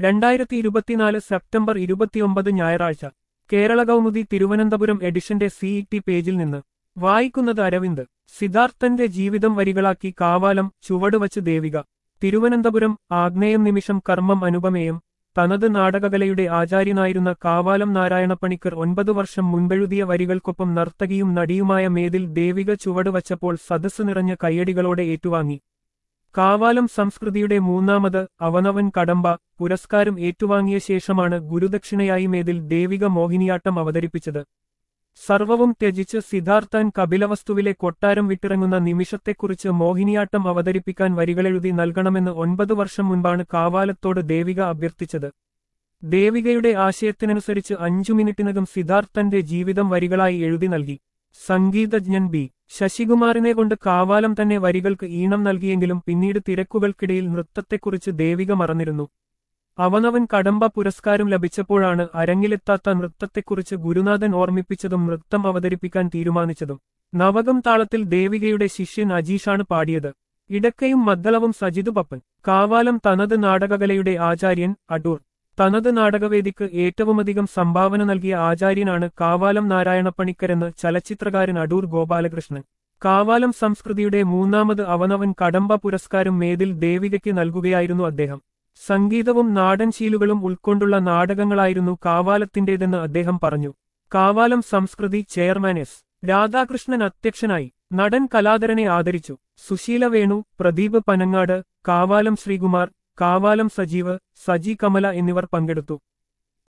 രണ്ടായിരത്തി ഇരുപത്തിനാല് സെപ്റ്റംബർ ഇരുപത്തിയൊമ്പത് ഞായറാഴ്ച കേരള കൗമുദി തിരുവനന്തപുരം എഡിഷന്റെ സിഇടി പേജിൽ നിന്ന് വായിക്കുന്നത് അരവിന്ദ് സിദ്ധാർത്ഥന്റെ ജീവിതം വരികളാക്കി കാവാലം ചുവടുവച്ച് ദേവിക തിരുവനന്തപുരം ആഗ്നേയം നിമിഷം കർമ്മം അനുപമേയം തനത് നാടകകലയുടെ ആചാര്യനായിരുന്ന കാവാലം നാരായണപ്പണിക്കർ ഒൻപത് വർഷം മുൻപെഴുതിയ വരികൾക്കൊപ്പം നർത്തകിയും നടിയുമായ മേതിൽ ദേവിക ചുവടുവച്ചപ്പോൾ സദസ്സ് നിറഞ്ഞ കയ്യടികളോടെ ഏറ്റുവാങ്ങി കാവാലം സംസ്കൃതിയുടെ മൂന്നാമത് അവനവൻ കടമ്പ പുരസ്കാരം ഏറ്റുവാങ്ങിയ ശേഷമാണ് ഗുരുദക്ഷിണയായി മേതിൽ ദേവിക മോഹിനിയാട്ടം അവതരിപ്പിച്ചത് സർവവും ത്യജിച്ച് സിദ്ധാർത്ഥൻ കപിലവസ്തുവിലെ കൊട്ടാരം വിട്ടിറങ്ങുന്ന നിമിഷത്തെക്കുറിച്ച് മോഹിനിയാട്ടം അവതരിപ്പിക്കാൻ വരികളെഴുതി നൽകണമെന്ന് ഒൻപത് വർഷം മുൻപാണ് കാവാലത്തോട് ദേവിക അഭ്യർത്ഥിച്ചത് ദേവികയുടെ ആശയത്തിനനുസരിച്ച് അഞ്ചു മിനിറ്റിനകം സിദ്ധാർത്ഥന്റെ ജീവിതം വരികളായി എഴുതി നൽകി സംഗീതജ്ഞൻ ബി ശശികുമാറിനെ കൊണ്ട് കാവാലം തന്നെ വരികൾക്ക് ഈണം നൽകിയെങ്കിലും പിന്നീട് തിരക്കുകൾക്കിടയിൽ നൃത്തത്തെക്കുറിച്ച് ദേവിക മറന്നിരുന്നു അവനവൻ കടമ്പ പുരസ്കാരം ലഭിച്ചപ്പോഴാണ് അരങ്ങിലെത്താത്ത നൃത്തത്തെക്കുറിച്ച് ഗുരുനാഥൻ ഓർമ്മിപ്പിച്ചതും നൃത്തം അവതരിപ്പിക്കാൻ തീരുമാനിച്ചതും നവകം താളത്തിൽ ദേവികയുടെ ശിഷ്യൻ അജീഷാണ് പാടിയത് ഇടക്കയും മദ്ദളവും സജിതു പപ്പൻ കാവാലം തനത് നാടകകലയുടെ ആചാര്യൻ അടൂർ തനത് നാടകവേദിക്ക് ഏറ്റവുമധികം സംഭാവന നൽകിയ ആചാര്യനാണ് കാവാലം നാരായണപ്പണിക്കരെന്ന് ചലച്ചിത്രകാരൻ അടൂർ ഗോപാലകൃഷ്ണൻ കാവാലം സംസ്കൃതിയുടെ മൂന്നാമത് അവനവൻ കടമ്പ പുരസ്കാരം മേതിൽ ദേവികയ്ക്ക് നൽകുകയായിരുന്നു അദ്ദേഹം സംഗീതവും നാടൻ ശീലുകളും ഉൾക്കൊണ്ടുള്ള നാടകങ്ങളായിരുന്നു കാവാലത്തിന്റേതെന്ന് അദ്ദേഹം പറഞ്ഞു കാവാലം സംസ്കൃതി ചെയർമാൻ എസ് രാധാകൃഷ്ണൻ അധ്യക്ഷനായി നടൻ കലാധരനെ ആദരിച്ചു സുശീല വേണു പ്രദീപ് പനങ്ങാട് കാവാലം ശ്രീകുമാർ കാവാലം സജീവ് സജി കമല എന്നിവർ പങ്കെടുത്തു